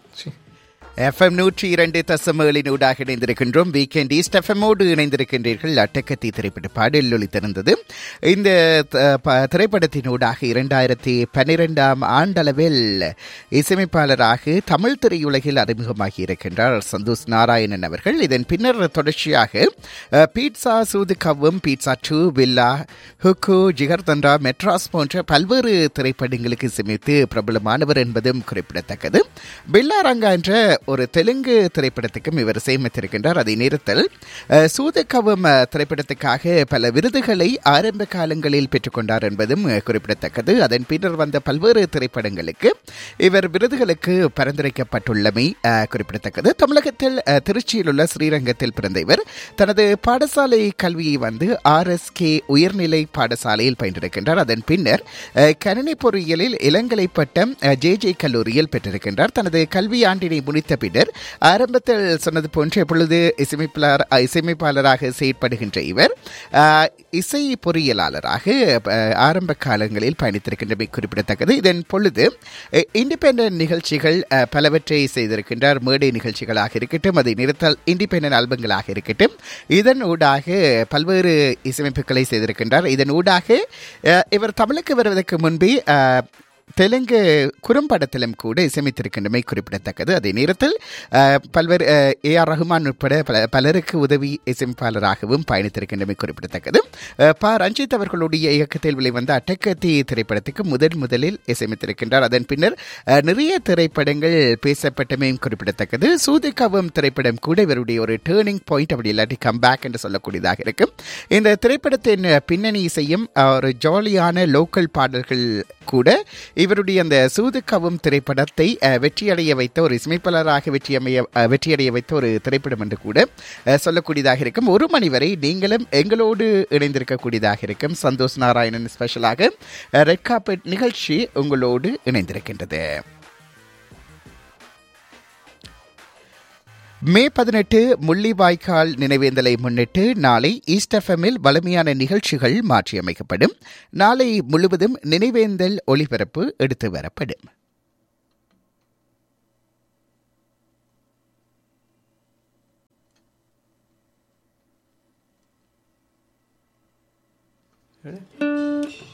FM நூற்றி இரண்டு தசமகளினூடாக இணைந்திருக்கின்றோம் வீக்கெண்ட் ஈஸ்ட் எஃப்எம்மோடு இணைந்திருக்கின்றீர்கள் அட்டக்கத்தி திரைப்பட பாடல் ஒளித்திருந்தது இந்த த- ப- திரைப்படத்தினூடாக இரண்டாயிரத்தி பன்னிரெண்டாம் ஆண்டளவில் இசையமைப்பாளராக தமிழ் திரையுலகில் அறிமுகமாகி இருக்கின்றார் சந்தோஷ் நாராயணன் அவர்கள் இதன் பின்னர் தொடர்ச்சியாக அஹ், பீட்சா சூதுகவும் பீட்சா டூ வில்லா ஹுக்கு ஜிகர்தண்டா மெட்ராஸ் போன்ற பல்வேறு திரைப்படங்களுக்கு இசையமைத்து பிரபலமானவர் என்பதும் குறிப்பிடத்தக்கது பில்லா ரங்கா என்ற ஒரு தெலுங்கு திரைப்படத்துக்கும் இவர் இசையமைத்திருக்கின்றார் அதே நேரத்தில் அஹ், சூதுகவும் அஹ், திரைப்படத்துக்காக பல விருதுகளை ஆரம்ப காலங்களில் பெற்றுக்கொண்டார் என்பதும் அஹ், குறிப்பிடத்தக்கது அதன் பின்னர் வந்த பல்வேறு திரைப்படங்களுக்கு இவர் விருதுகளுக்கு பரிந்துரைக்கப்பட்டுள்ளமை அஹ், குறிப்பிடத்தக்கது தமிழகத்தில் அஹ், திருச்சியில் உள்ள ஸ்ரீரங்கத்தில் பிறந்த இவர் தனது பாடசாலை கல்வியை வந்து ஆர்எஸ்கே உயர்நிலை பாடசாலையில் பயின்றிருக்கின்றார் அதன் பின்னர் அஹ், கணினி பொறியியலில் இளங்கலை பட்டம் ஜே ஜே கல்லூரியில் பெற்றிருக்கின்றார் தனது கல்வி ஆண்டினை முடித்த பின்னர் ஆரம்பத்தில் சொன்னது போன்று எப்பொழுது இசையமைப்பாளர் அஹ், இசையமைப்பாளராக செயற்படுகின்ற இவர் அஹ், இசை பொறியியலாளராக அஹ், ஆரம்ப காலங்களில் பயணித்திருக்கின்றமை குறிப்பிடத்தக்கது இதன் பொழுது இண்டிபெண்டன்ட் நிகழ்ச்சிகள் அஹ், பலவற்றை செய்திருக்கின்றார் மேடை நிகழ்ச்சிகளாக இருக்கட்டும் அதை நிறுத்தல் இண்டிபெண்டன்ட் ஆல்பங்களாக இருக்கட்டும் இதன் ஊடாக பல்வேறு இசையமைப்புகளை செய்திருக்கின்றார் இதன் ஊடாக அஹ், இவர் தமிழுக்கு வருவதற்கு முன்பே அஹ், தெலுங்கு குறும்படத்திலும் கூட இசையமைத்திருக்கின்றமை குறிப்பிடத்தக்கது அதே நேரத்தில் அஹ், பல்வேறு ஏ ஆர் ரஹ்மான் உட்பட பல பலருக்கு உதவி இசையமைப்பாளராகவும் பயணித்திருக்கின்றமை குறிப்பிடத்தக்கது அஹ், ப ரஞ்சித் அவர்களுடைய இயக்கத்தில் வெளிவந்த அட்டக்கத்தி திரைப்படத்துக்கு முதன் முதலில் இசையமைத்திருக்கின்றார் அதன் பின்னர் அஹ், நிறைய திரைப்படங்கள் பேசப்பட்டமையும் குறிப்பிடத்தக்கது சூதிகாவும் திரைப்படம் கூட இவருடைய ஒரு டேர்னிங் பாயிண்ட் அப்படி இல்லாட்டி கம்பேக் என்று சொல்லக்கூடியதாக இருக்கும் இந்த திரைப்படத்தின் பின்னணி இசையும் அஹ், ஒரு ஜாலியான லோக்கல் பாடல்கள் கூட இவருடைய அந்த சூதுக்கவும் திரைப்படத்தை அஹ், வெற்றியடைய வைத்த ஒரு இசையமைப்பாளராக வெற்றியமைய அஹ், வெற்றியடைய வைத்த ஒரு திரைப்படம் என்று கூட அஹ், சொல்லக்கூடியதாக இருக்கும் ஒரு மணி வரை நீங்களும் எங்களோடு இணைந்திருக்கக்கூடியதாக இருக்கும் சந்தோஷ் நாராயணன் ஸ்பெஷலாக ரெட் கார்பெட் நிகழ்ச்சி உங்களோடு இணைந்திருக்கின்றது மே பதினெட்டு முள்ளிவாய்க்கால் நினைவேந்தலை முன்னிட்டு நாளை ஈஸ்ட் எஃப்எம்மில் வலிமையான நிகழ்ச்சிகள் மாற்றியமைக்கப்படும் நாளை முழுவதும் நினைவேந்தல் ஒளிபரப்பு எடுத்து வரப்படும் Ready?